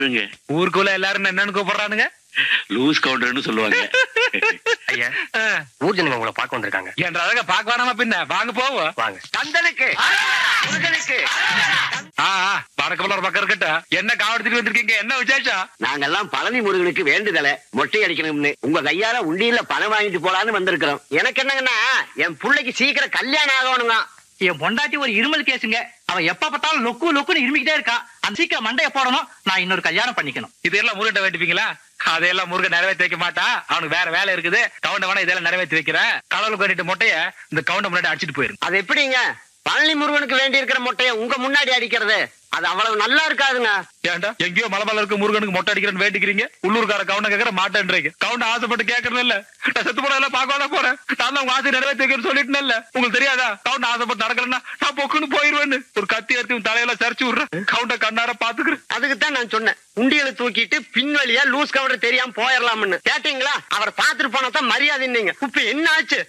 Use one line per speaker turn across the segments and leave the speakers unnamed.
இவங்க
ஊருக்குள்ள எல்லாரும் என்னன்னு கூப்பிடுறானுங்க
லூஸ் கவுண்டர்னு சொல்லுவாங்க
ஐயா
ஆ,
ஊர் ஜனங்க உங்களை பார்க்க வந்திருக்காங்க
என்ற அழக பாக்க வேணாமா பின்ன வாங்க போவோம்
வாங்க
கந்தனுக்கு முருகனுக்கு
ஆ ஆ, வடக்கு ஒரு பக்கம் இருக்கட்டும் என்ன காவடிச்சுட்டு வந்திருக்கீங்க என்ன விசேஷம்
நாங்கெல்லாம் பழனி முருகனுக்கு வேண்டுதலை மொட்டை அடிக்கணும்னு உங்க கையால உண்டியில பணம் வாங்கிட்டு போலான்னு வந்திருக்கிறோம் எனக்கு என்னங்கன்னா என் பிள்ளைக்கு சீக்கிரம் கல்யாணம் ஆகணுங்க
என் பொண்டாட்டி ஒரு இருமல் கேசுங்க அவன் எப்ப பார்த்தாலும் லொக்கு லொக்குன்னு இருமிக்கிட்டே இருக்கான் அந்த சீக்கிரம் மண்டைய போடணும் நான் இன்னொரு கல்யாணம் பண்ணிக்கணும்
இதெல்லாம் முருகன் வேண்டிப்பீங்களா அதையெல்லாம் முருகன் நிறைவேற்றி வைக்க மாட்டான் அவனுக்கு வேற வேலை இருக்குது கவுண்ட வேணா இதெல்லாம் நிறைவேற்றி வைக்கிறேன் கடவுளுக்கு வேண்டிட்டு மொட்டைய இந்த கவுண்ட முன்னாடி அடிச்சிட்டு போயிருங்க
அது எப்படிங்க பழனி முருகனுக்கு வேண்டி இருக்கிற மொட்டையை உங்க முன்னாடி அடிக்கிறது அது அவ்வளவு நல்லா இருக்காதுங்க
ஏன்டா எங்கேயோ மலமல இருக்கு முருகனுக்கு மொட்டை அடிக்கிறேன்னு வேண்டிக்கிறீங்க உள்ளூர்கார கவுண்ட கேக்குற மாட்டேன்றீங்க கவுண்ட ஆசைப்பட்டு கேக்குறது இல்ல நான் செத்து போன எல்லாம் பார்க்க வேணா போறேன் நான் தான் உங்க ஆசை நிறைவேற்றி வைக்கிறேன்னு சொல்லிட்டு இல்ல உங்களுக்கு தெரியாதா கவுண்ட ஆசைப்பட்டு நடக்கலன்னா நான் பொக்குன்னு போயிருவேன்னு ஒரு கத்தி எடுத்து உன் தலையில சரிச்சு விடுறேன் கவுண்ட கண்ணார பாத்துக்கிறேன்
அதுக்கு தான் நான் சொன்னேன் உண்டியலை தூக்கிட்டு பின் வழியா லூஸ் கவுண்டர் தெரியாம போயிடலாம்னு கேட்டீங்களா அவர் பார்த்துட்டு போனா தான் மரியாதை நீங்க இப்ப என்ன ஆச்சு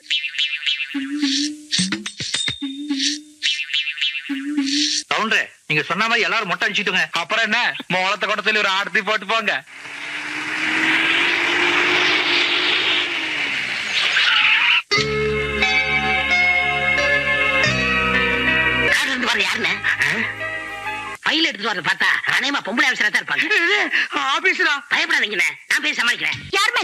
கவுண்டரே நீங்க சொன்ன மாதிரி எல்லாரும் மொட்டை அடிச்சுட்டுங்க
அப்புறம் என்ன மோளத்தை கூட சொல்லி ஒரு ஆடத்தி போட்டு போங்க
இருந்து வர யாருன்னு ஃபைல் எடுத்துட்டு வரத பார்த்தா அநேகமா பொம்பளை அவசரா தான் இருப்பாங்க
ஆபீஸ்ரா
பயப்படாதீங்கண்ணே நான் போய் சமாளிக்கிறேன்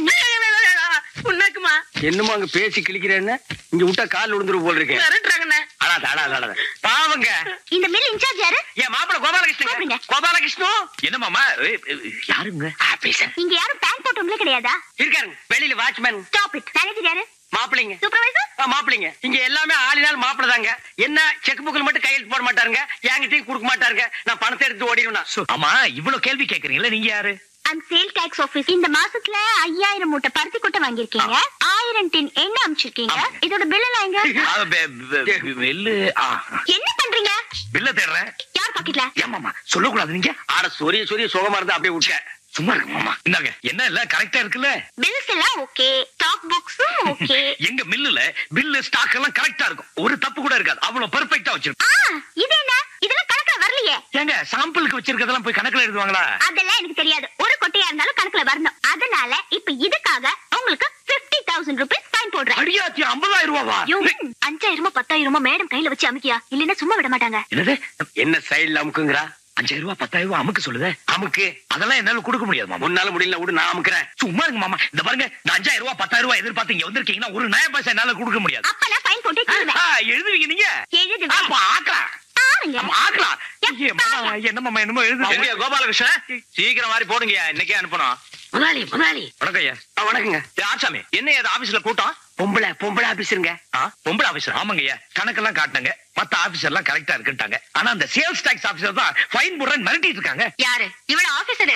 உன்னாக்குமா என்னமோ அங்க பேசி கிழிக்கிறேன்னு இங்க விட்டா கால் விழுந்துரு போல் இருக்கேன்
மிரட்டுறாங்கண்ணே
அடாத அடாத அடாத
பாவங்க
இந்த மில் இன்சார்ஜ் யாரு
என் மாப்பிள கோபாலகிருஷ்ணன்
கூப்பிடுங்க.
கோபாலகிருஷ்ணன்
என்ன மாமா
யாருங்க
ஆபீசர்
இங்க யாரும் பேங்க் போட்டவங்களே கிடையாதா
இருக்காருங்க வெளியில வாட்ச்மேன்
ஸ்டாப் இட் மேனேஜர் யாரு
மாப்பிளைங்க
சூப்பர்வைசர்
ஆ, மாப்பிளைங்க இங்க எல்லாமே ஆளினால் மாப்பிள தாங்க என்ன செக் புக்ல மட்டும் கையெழுத்து போட மாட்டாருங்க என்கிட்டயும் கொடுக்க மாட்டாருங்க நான் பணத்தை எடுத்து ஓடிடுவேன்
ஆமா இவ்வளவு கேள்வி கேக்குறீங்களா நீங்க யாரு
ஐம் சேல் டாக்ஸ் ஆபீஸ் இந்த மாசத்துல ஐயாயிரம் மூட்டை பருத்தி கொட்டை வாங்கிருக்கீங்க ஆயிரம் டின் எண்ணெய் அமிச்சிருக்கீங்க இதோட பில் எல்லாம் எங்க
வெள்ளு
என்ன பண்றீங்க
பில்ல தேடுறேன்
யார் பாக்கெட்ல
ஏமாமா சொல்லக்கூடாது நீங்க
ஆட சொரிய சொரிய சுகமா இருந்தா அப்படியே விட்டேன்
சும்மா இருக்கு மாமா இந்தாங்க என்ன இல்ல கரெக்டா இருக்குல்ல
பில்ஸ் எல்லாம் ஓகே ஸ்டாக் புக்ஸும் ஓகே
எங்க மில்லுல பில்லு ஸ்டாக் எல்லாம் கரெக்டா இருக்கும் ஒரு தப்பு கூட இருக்காது அவ்வளவு பெர்ஃபெக்ட்டா வச்சிருக்கோம்
ஆ இது என்ன இதெல்லாம் கணக்குல வரலையே
ஏங்க சாம்பிளுக்கு வச்சிருக்கதெல்லாம் போய் கணக்குல எழுதுவாங்களா
அதெல்லாம் எனக்கு தெரியாது ஒரு கொட்டையா இருந்தாலும் கணக்குல வரணும் அதனால இப்ப இதுக்காக உங்களுக்கு பிப்டி தௌசண்ட் ருபீஸ் ஃபைன் போடுறேன்
அடியாத்தி ஐம்பதாயிரம் ரூபாவா
ஐயோ, அஞ்சாயிரமோ பத்தாயிரமோ மேடம் கையில வச்சு அமுக்கியா இல்லைன்னா சும்மா விட மாட்டாங்க
என்னது
என்ன சைடுல அமுக்குங்கிறா
அஞ்சாயிரம் ரூபாய் பத்தாயிரம் ரூபாய் அமுக்கு சொல்லுதே அமுக்கு அதெல்லாம் என்னால கொடுக்க முடியாது மாமா
முன்னால முடியல விடு நான் அமுக்குறேன்
சும்மா இருங்க மாமா இந்த பாருங்க இந்த அஞ்சாயிரம் ரூபாய் பத்தாயிரம் ரூபாய் எதிர்பார்த்து இங்க வந்திருக்கீங்கன்னா ஒரு நய பைசா என்னால கொடுக்க முடியாது
அப்ப நான் ஃபைன் போட்டு தருவேன்
ஆ, எழுதுவீங்க நீங்க
எழுதுவேன்
அப்ப ஆக்கலாம்
பாருங்க
ஆமா, ஆக்கலாம் ஏ, மாமா, என்ன மாமா என்னமோ எழுது
எங்க கோபாலகிருஷ்ணன் சீக்கிரம் மாதிரி போடுங்க இன்னைக்கே அனுப்பணும்
முதலாளி முதலாளி
வணக்கம் ஐயா
ஆ, வணக்கங்க
ஏ, ஆச்சாமி என்ன இது ஆபீஸ்ல கூட்டம்
பொம்பளை பொம்பளை ஆபீஸருங்க
ஆ, பொம்பளை ஆபீசர்
ஆமாங்க ஐயா கணக்கெல்லாம் காட்டினாங்க மத்த ஆபீசர் எல்லாம் கரெக்டா இருக்குட்டாங்க ஆனா அந்த சேல்ஸ் டாக்ஸ் ஆபீசர் தான் ஃபைன் போடுறேன்னு மிரட்டிட்டு இருக்காங்க
யாரு இவள ஆபீசர்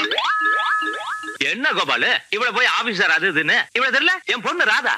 என்ன கோபாலு இவ்வளவு போய் ஆபீசர் அது இதுன்னு இவ்வளவு தெரியல என் பொண்ணு ராதா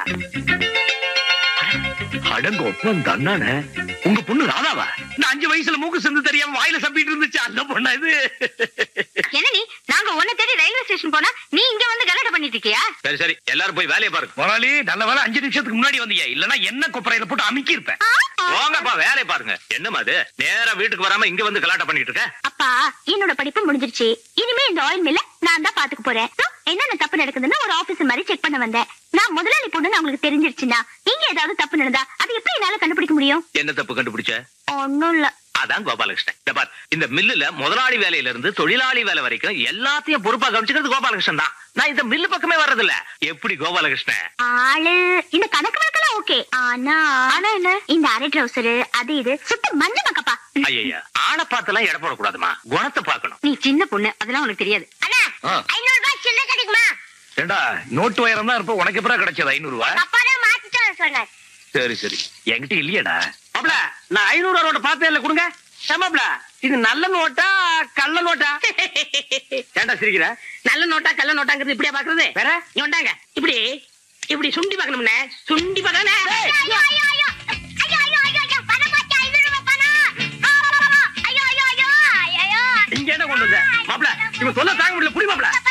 அடங்க ஒப்பம் தன்னானே உங்க பொண்ணு ராதாவா நான் அஞ்சு வயசுல மூக்கு சிந்து தெரியாம வாயில சப்பிட்டு இருந்துச்சு அந்த பொண்ணா இது
என்ன நீ நாங்க உன்னை தேடி ரயில்வே ஸ்டேஷன் போனா நீ இங்க வந்து கலாட்டா பண்ணிட்டு இருக்கியா
சரி சரி எல்லாரும் போய் வேலையை பாருங்க
முதலாளி நல்ல வேலை அஞ்சு நிமிஷத்துக்கு முன்னாடி வந்தீங்க இல்லன்னா என்ன கொப்பரையில போட்டு அமுக்கி இருப்பேன்
போங்கப்பா வேலையை பாருங்க என்னமா அது நேரா வீட்டுக்கு வராம இங்க வந்து கலாட்டம் பண்ணிட்டு இருக்க
அப்பா என்னோட படிப்பு முடிஞ்சிருச்சு இனிமே இந்த ஆயில் மில்ல நான் தான் பாத்துக்க போறேன் So, என்னென்ன தப்பு நடக்குதுன்னு ஒரு ஆபீசர் மாதிரி செக் பண்ண வந்தேன் நான் முதலாளி பொண்ணுன்னு உங்களுக்கு தெரிஞ்சிருச்சுன்னா இங்க ஏதாவது தப்பு நடந்தா அது எப்படி என்னால கண்டுபிடிக்க முடியும்
என்ன தப்பு கண்டுபிடிச்ச
ஒண்ணும் இல்ல
அதான் கோபாலகிருஷ்ணன் இந்த பார் இந்த மில்லுல முதலாளி வேலையில இருந்து தொழிலாளி வேலை வரைக்கும் எல்லாத்தையும் பொறுப்பா கவனிச்சுக்கிறது கோபாலகிருஷ்ணன் தான் நான் இந்த மில்லு பக்கமே வர்றதில்ல எப்படி கோபாலகிருஷ்ணன்
ஆளு இந்த கணக்கு வழக்கெல்லாம் ஓகே ஆனா ஆனா என்ன இந்த அரை ட்ரௌசர் அது இது சுத்த மஞ்ச மக்கப்பா
ஐயா ஆளை பார்த்தெல்லாம் எடை போடக்கூடாதுமா குணத்தை பார்க்கணும்
நீ சின்ன பொண்ணு அதெல்லாம் உனக்கு தெரியாது அண்ணா
ஆ.
ஐநூறு ரூபாய் சின்ன கிடைக்குமா
ஏண்டா நோட்டு வயரம் தான் இருப்ப உனக்கு எப்பறம் கிடைச்சது ஐநூறு ரூபாய்
அப்பா தான் மாத்திட்டு வர சொன்னார்
சரி சரி என்கிட்ட இல்லையடா
மாப்ள நான் ஐநூறு ரூபா நோட்டை பார்த்தே இல்ல கொடுங்க ஏமாப்ள இது நல்ல நோட்டா கள்ள நோட்டா ஏன்டா சிரிக்கிற
நல்ல நோட்டா கள்ள நோட்டாங்கிறது இப்படியா பாக்குறது
வேற
நீ வந்தாங்க இப்படி இப்படி சுண்டி பார்க்கணும்னே சுண்டி பார்க்கணும்
ஐயோ ஐயோ ஐயோ ஐயோ ஐயோ ஐயோ ஐயோ பணம் போச்சு ஐநூறு ரூபாய் பணம் ஐயோ ஐயோ ஐயோ ஐயோ
இங்க என்ன கொண்டு வந்த மாப்ள இவன் சொல்ல தாங்க முடியல புடி மாப்ள